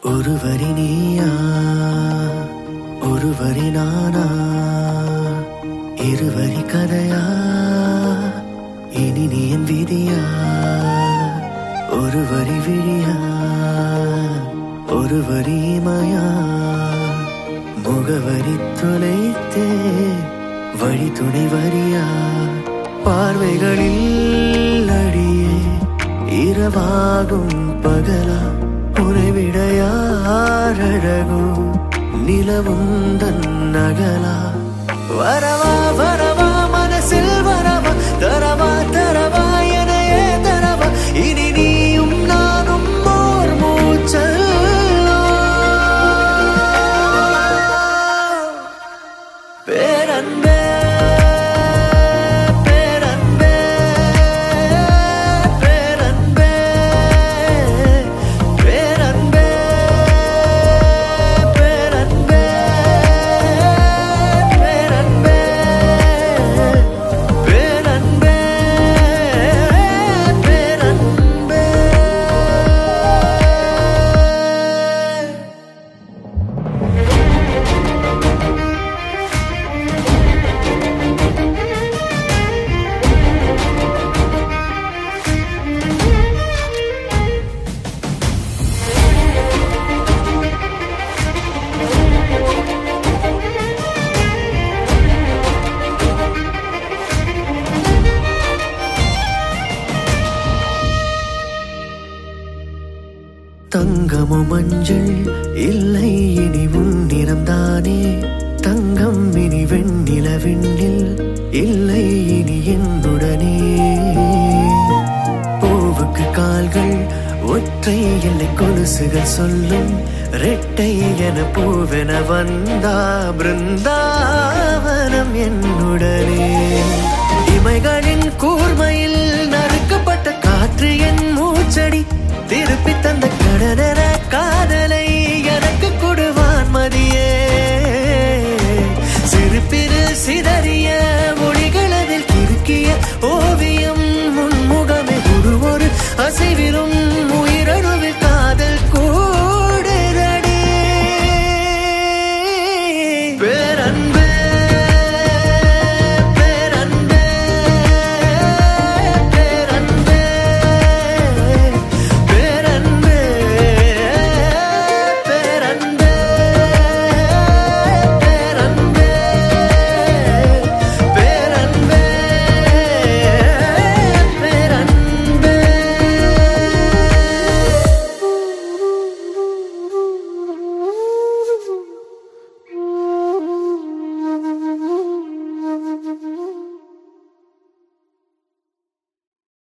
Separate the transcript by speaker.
Speaker 1: ஒரு வரி நீயா ஒரு வரி நானா இருவரி கதையா இனி நீ என் விதியா ஒரு வரி விழியா ஒரு வரி இமையா முகவரி தொலைத்தே வழி துணை வரியா பார்வைகளில் அடியே இரவாகும் பகலா உறைவிட யார் அழகோ நிலவும் தன் நகலா வரவா வரவா மனசில் வரவா தரவா தரவா எனையே தரவா இனி நீயும் நானும் ஓர் மூச்சல் பேரன்பே பேரன்பே பேரன்பே பேரன்பே பேரன்பே பேரன்பே பேரன்பே பேரன்பே தங்கமோ மஞ்சள் இல்லை இனி உன் நிறம்தானே தங்கம் இனி வெண்ணில விண்ணில் இல்லை இனி என்னுடனே பூவுக்கு கால்கள் ஒற்றை எல்லை கொலுசுகள் சொல்லும் ரெட்டை என பூவென வந்தா பிருந்தாவனம் என்னுடனே இமைகளின் கூர்மையில் நறுக்கப்பட்ட காற்று என் மூச்சடி திருப்பி தந்த கடனென